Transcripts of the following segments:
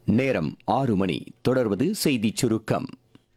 நேரம் ஆறு மணி தொடர்வது செய்திச் சுருக்கம்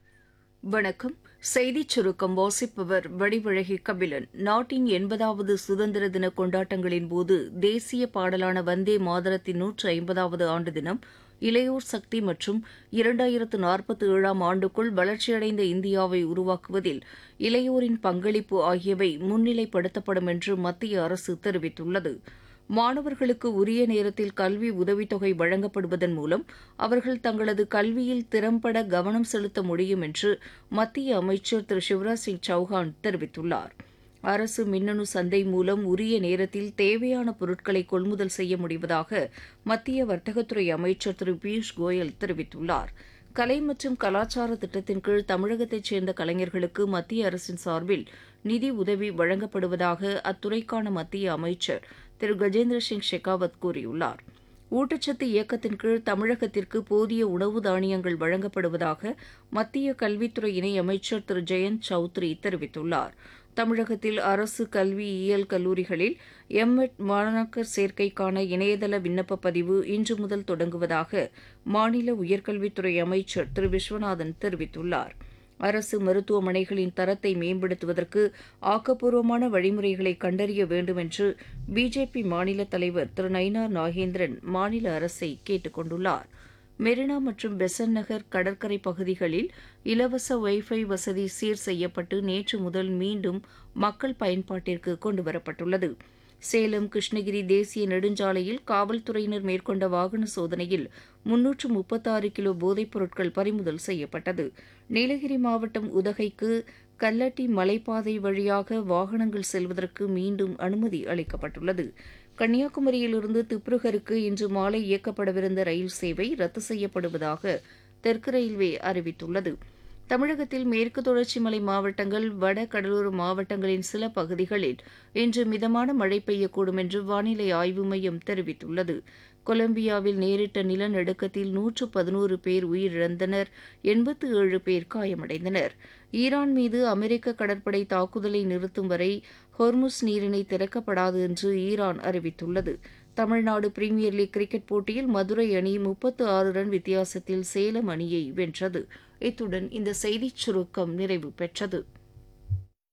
வணக்கம் செய்திச் சுருக்கம் வாசிப்பவர் வடிவழகி கபிலன் நாட்டின் எண்பதாவது சுதந்திர தின கொண்டாட்டங்களின் போது தேசிய பாடலான வந்தே மாதரத்தின் நூற்று ஐம்பதாவது ஆண்டு தினம் இளையோர் சக்தி மற்றும் இரண்டாயிரத்து நாற்பத்தி ஏழாம் ஆண்டுக்குள் வளர்ச்சியடைந்த இந்தியாவை உருவாக்குவதில் இளையோரின் பங்களிப்பு ஆகியவை முன்னிலைப்படுத்தப்படும் என்று மத்திய அரசு தெரிவித்துள்ளது மாணவர்களுக்கு உரிய நேரத்தில் கல்வி உதவித்தொகை வழங்கப்படுவதன் மூலம் அவர்கள் தங்களது கல்வியில் திறம்பட கவனம் செலுத்த முடியும் என்று மத்திய அமைச்சர் திரு சிவராஜ் சிங் சௌஹான் தெரிவித்துள்ளார் அரசு மின்னணு சந்தை மூலம் உரிய நேரத்தில் தேவையான பொருட்களை கொள்முதல் செய்ய முடிவதாக மத்திய வர்த்தகத்துறை அமைச்சர் திரு பியூஷ் கோயல் தெரிவித்துள்ளார் கலை மற்றும் கலாச்சார திட்டத்தின் கீழ் தமிழகத்தைச் சேர்ந்த கலைஞர்களுக்கு மத்திய அரசின் சார்பில் நிதி உதவி வழங்கப்படுவதாக அத்துறைக்கான மத்திய அமைச்சர் திரு கஜேந்திர சிங் ஷெகாவத் கூறியுள்ளார் ஊட்டச்சத்து இயக்கத்தின் கீழ் தமிழகத்திற்கு போதிய உணவு தானியங்கள் வழங்கப்படுவதாக மத்திய கல்வித்துறை இணையமைச்சர் திரு ஜெயந்த் சௌத்ரி தெரிவித்துள்ளார் தமிழகத்தில் அரசு கல்வியியல் கல்லூரிகளில் எம்எட் மாணாக்கர் சேர்க்கைக்கான இணையதள விண்ணப்ப பதிவு இன்று முதல் தொடங்குவதாக மாநில உயர்கல்வித்துறை அமைச்சர் திரு விஸ்வநாதன் தெரிவித்துள்ளார் அரசு மருத்துவமனைகளின் தரத்தை மேம்படுத்துவதற்கு ஆக்கப்பூர்வமான வழிமுறைகளை கண்டறிய வேண்டும் என்று பிஜேபி மாநில தலைவர் திரு நயினார் நாகேந்திரன் மாநில அரசை கேட்டுக் கொண்டுள்ளார் மெரினா மற்றும் பெசன் நகர் கடற்கரை பகுதிகளில் இலவச வைஃபை வசதி சீர் செய்யப்பட்டு நேற்று முதல் மீண்டும் மக்கள் பயன்பாட்டிற்கு கொண்டுவரப்பட்டுள்ளது சேலம் கிருஷ்ணகிரி தேசிய நெடுஞ்சாலையில் காவல்துறையினர் மேற்கொண்ட வாகன சோதனையில் முன்னூற்று முப்பத்தாறு கிலோ போதைப் பொருட்கள் பறிமுதல் செய்யப்பட்டது நீலகிரி மாவட்டம் உதகைக்கு கல்லட்டி மலைப்பாதை வழியாக வாகனங்கள் செல்வதற்கு மீண்டும் அனுமதி அளிக்கப்பட்டுள்ளது கன்னியாகுமரியிலிருந்து திப்ருகருக்கு இன்று மாலை இயக்கப்படவிருந்த ரயில் சேவை ரத்து செய்யப்படுவதாக தெற்கு ரயில்வே அறிவித்துள்ளது தமிழகத்தில் மேற்கு தொடர்ச்சி மலை மாவட்டங்கள் வட கடலோர மாவட்டங்களின் சில பகுதிகளில் இன்று மிதமான மழை பெய்யக்கூடும் என்று வானிலை ஆய்வு மையம் தெரிவித்துள்ளது கொலம்பியாவில் நேரிட்ட நிலநடுக்கத்தில் நூற்று பதினோரு பேர் உயிரிழந்தனர் எண்பத்து ஏழு பேர் காயமடைந்தனர் ஈரான் மீது அமெரிக்க கடற்படை தாக்குதலை நிறுத்தும் வரை ஹொர்முஸ் நீரிணை திறக்கப்படாது என்று ஈரான் அறிவித்துள்ளது தமிழ்நாடு பிரீமியர் லீக் கிரிக்கெட் போட்டியில் மதுரை அணி முப்பத்து ஆறு ரன் வித்தியாசத்தில் சேலம் அணியை வென்றது இத்துடன் இந்த செய்திச் சுருக்கம் நிறைவு பெற்றது